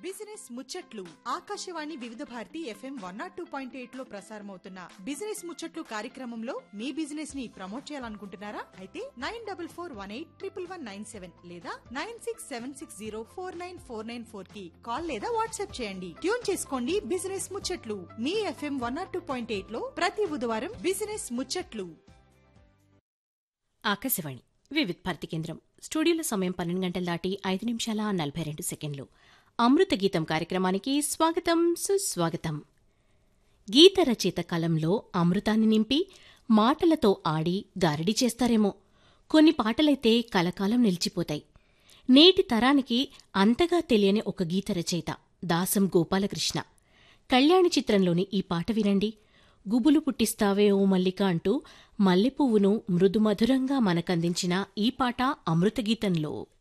business ముచ్చట్లు Akashvani Vividh Bharati FM one nought two point eight లో ప్రసారమవుతున్న బిజినెస్ ముచ్చట్లు కార్యక్రమంలో మీ బిజినెస్ ని ప్రమోట్ చేయాలనుకుంటున్నారా అయితే nine double four one eight triple one nine seven లేదా nine six seven six zero four nine four nine four కి కాల్ లేదా వాట్సాప్ చేయండి ట్యూన్ చేసుకోండి బిజినెస్ ముచ్చట్లు మీ FM one nought two point eight లో ప్రతి బుధవారం బిజినెస్ ముచ్చట్లు ఆకాశవాణి వివిధ్ భారతి కేంద్రం స్టూడియోలో సమయం పన్నెండు గంటల దాటి ఐదు నిమిషాల నలభై రెండు సెకండ్లు అమృత గీతం కార్యక్రమానికి స్వాగతం సుస్వాగతం గీత రచయిత కలంలో అమృతాన్ని నింపి మాటలతో ఆడి గారడి చేస్తారేమో కొన్ని పాటలైతే కలకాలం నిలిచిపోతాయి నేటి తరానికి అంతగా తెలియని ఒక గీత రచయిత దాసం గోపాలకృష్ణ కళ్యాణి చిత్రంలోని ఈ పాట వినండి గుబులు పుట్టిస్తావే ఓ మల్లిక అంటూ మల్లెపువ్వును మృదుమధురంగా మనకందించిన ఈ పాట అమృతగీతంలో